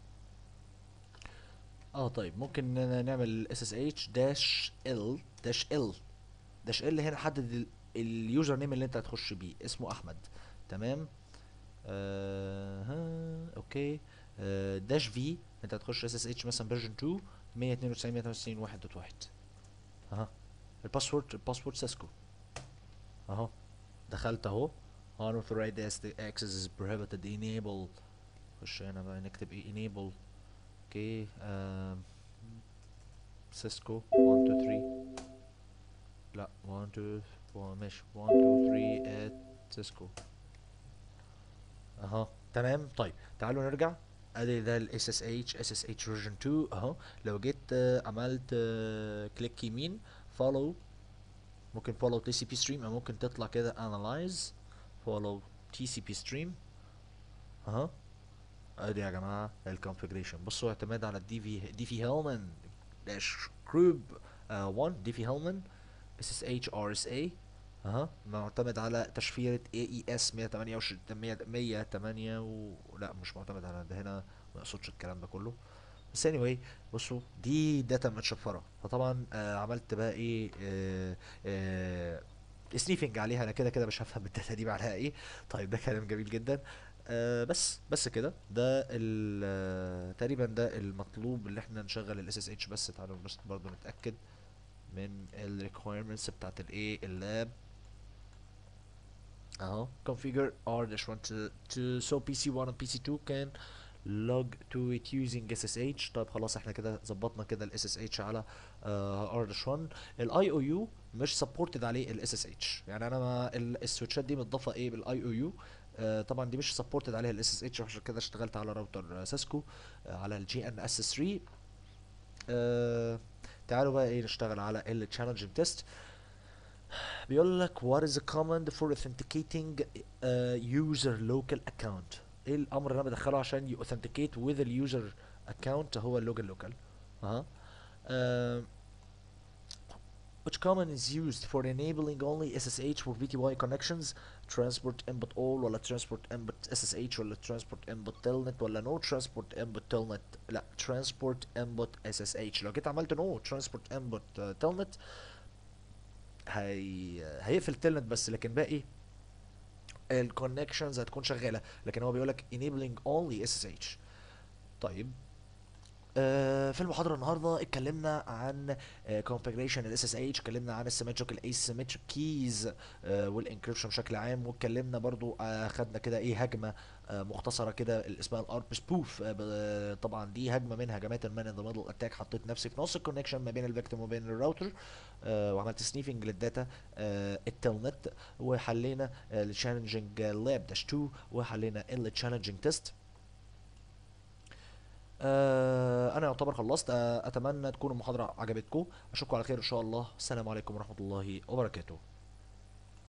Speaker 1: اه طيب ممكن ن- نعمل SSH dash L dash L dash L هنا حدد ال- اليوزر نيم اللي انت هتخش بيه اسمه احمد تمام آه ها اوكي آه داش في انت هتخش SSH مثلا فيرجن 2 192 192 1 دوت واحد اها الباسورد الباسورد سيسكو اهو دخلت اهو unauthorized access is prohibited enable خش هنا بقى نكتب ايه enable اوكي آم، سيسكو 1 2 3 لا 1 2 1 ماشي 1 2 3 at سيسكو اها تمام طيب تعالوا نرجع ادي ده ال SSH SSH version 2 اهو لو جيت آه، عملت كليك يمين follow ممكن follow TCP stream او ممكن تطلع كده analyze follow TCP stream اها ادي يا جماعه الكونفيجريشن بصوا اعتماد على الدي في دي في هيلمان داش جروب 1 دي في هيلمان اس اس اتش ار اس اي اها معتمد على تشفيرة اي اي اس 128 108 و... لا مش معتمد على ده هنا ما يقصدش الكلام ده كله بس anyway بصوا دي داتا متشفرة فطبعا آه عملت بقى ايه آه آه سنيفنج عليها انا كده كده مش هفهم الداتا دي معناها ايه طيب ده كلام جميل جدا آه بس بس كده ده ال- آه، تقريبا ده المطلوب اللي احنا نشغل الاس اس اتش بس تعالوا بس برضو نتاكد من ال requirements بتاعت الايه اللاب اهو configure r-1 to, to so pc1 and pc2 can log to it using ssh طيب خلاص احنا كده ظبطنا كده ال ssh على uh, r-1 ال iou مش supported عليه ال ssh يعني انا ما ال- السويتشات دي متضافه ايه بال iou آه طبعا دي مش supported عليها ال ssh عشان كده اشتغلت على راوتر سيسكو آه على ال gns 3 آه تعالوا بقى ايه نشتغل على ال challenging test بيقول لك what is the command for authenticating uh, user local account ايه الامر اللي انا بدخله عشان ي authenticate with the user account هو اللوجن local اها uh, which command is used for enabling only SSH for VTY connections transport input all ولا transport input SSH ولا transport input telnet ولا no transport input telnet لا transport input SSH لو جيت عملت no transport input uh, telnet هي هيقفل تلنت بس لكن باقي الكونكشنز هتكون شغاله لكن هو بيقول لك enabling only SSH طيب آه في المحاضرة النهاردة اتكلمنا عن آه configuration ال SSH اتكلمنا عن السيمتريك asymmetric keys آه والانكريبشن بشكل عام واتكلمنا برضو آه خدنا كده ايه هجمة آه مختصرة كده اللي اسمها الارب سبوف آه ب- طبعا دي هجمة من هجمات المان ان ذا ميدل اتاك حطيت نفسي في نص الكونكشن ما بين الفيكتيم وبين الراوتر آه وعملت سنيفنج للداتا آه التلنت وحلينا التشالنجينج لاب داش 2 وحلينا التشالنجينج تيست آه انا يعتبر خلصت آه اتمنى تكون المحاضره عجبتكم اشوفكم على خير ان شاء الله السلام عليكم ورحمه الله وبركاته